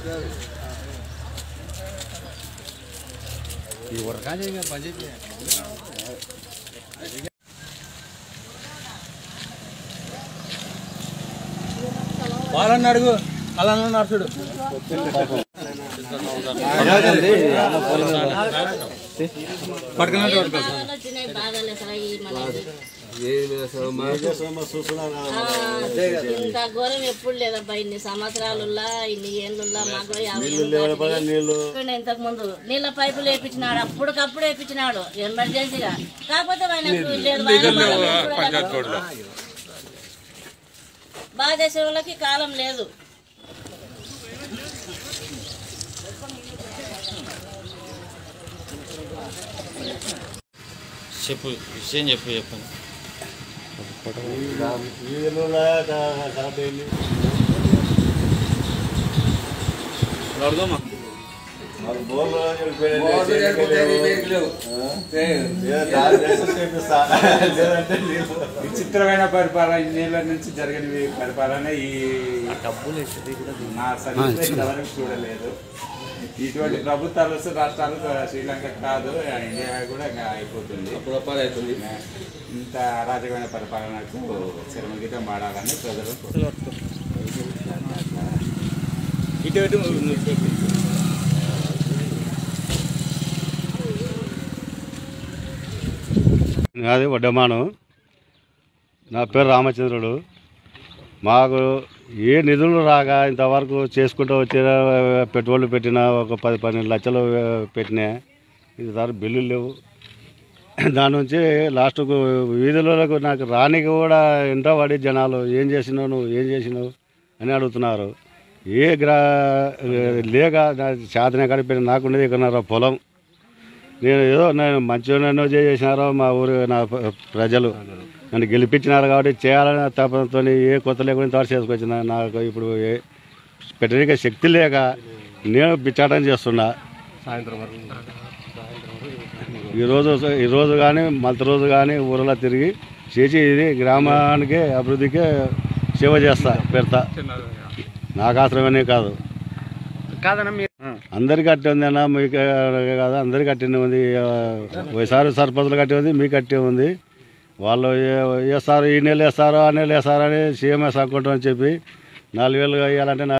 ఈ ఉరకానే పని వాళ్ళని అడుగు అలా నడుచుడు పట్టుకున్నట్టు పట్టుకో వచ్చినాయి బాధలు అసలు ఈ మనకి చూస్తున్నారు ఆ, ఇంత ఘోరం ఎప్పుడు లేదబ్బా ఇన్ని సంవత్సరాలుల్లా ఇన్ని ఏళ్ళుల్లా మాకు కూడా యాభై ఏళ్ళు దాటినాయి. నీళ్ళు ఇక్కడ ఇంతకు ముందు నీళ్ళ పైపులు వేయించినాడు అప్పటికప్పుడు వేయించినాడు ఎమర్జెన్సీగా కాకపోతే ఆయనకు లేదు ఆయన కూడా బాగా చేసే వాళ్ళకి కాలం లేదు చెప్పు విషయం చెప్పు చెప్పండి నీళ్ళు కరెంట్ అయింది మాకు బోర్లు లేదంటే నీళ్ళు విచిత్రమైన పరిపాలన ఇన్నేళ్ల నుంచి జరిగిన పరిపాలన ఈ నా సర్వీస్ ఇంతవరకు చూడలేదు ఇటువంటి ప్రభుత్వాలు వస్తే రాష్ట్రాలు శ్రీలంక కాదు ఇండియా కూడా ఇంకా అయిపోతుంది ఇంత అరాజకమైన పరిపాలనకు చిరమగీతం వాడాలని ప్రజలు ఇటు ఇటు నువ్వు నాది వడ్డమాను నా పేరు రామచంద్రుడు మాకు ఏ నిధులు రాగా ఇంతవరకు చేసుకుంటూ వచ్చిన పెట్టుబడులు పెట్టిన ఒక పది పన్నెండు లక్షలు పెట్టినా ఇంతవరకు బిల్లులు లేవు దాని నుంచి లాస్ట్కు వీధులకు నాకు రానికి కూడా ఎంట పడి జనాలు ఏం చేసినావు నువ్వు ఏం చేసినావు అని అడుగుతున్నారు ఏ గ్రా లేక నా చేతనే కడిపోయిన నాకుండేది ఇక్కడ పొలం నేను ఏదో నేను మంచిగా చేసినారో మా ఊరు నా ప్ర- ప్రజలు నన్ను గెలిపించినారు కాబట్టి చేయాలని తపనతో ఏ కొత్త లేకుండా ఇంతవరకు చేసుకొచ్చిన నాకు ఇప్పుడు ఏ పెట్టడానికి శక్తి లేక నేను బిచ్చాటం చేస్తున్నా ఈరోజు ఈరోజు కానీ మళ్ళీ రోజు కానీ ఊరిలో తిరిగి చేసి ఇది గ్రామానికి అభివృద్ధికి సేవ చేస్తా పెడతా నాకు ఆశ్రమనే కాదు అందరికి కట్టి ఉంది అన్న మీకు కాదు అందరికి కట్టిన ఉంది వైఎస్ఆర్ సర్పంచులు కట్టి ఉంది మీకు కట్టి ఉంది వాళ్ళు ఏ- వేస్తారు ఈ నెల వేస్తారు ఆ నెల వేస్తారు అని సీఎం వేసుకుంటాం అని చెప్పి నాలుగు వేలు వేయాలంటే నా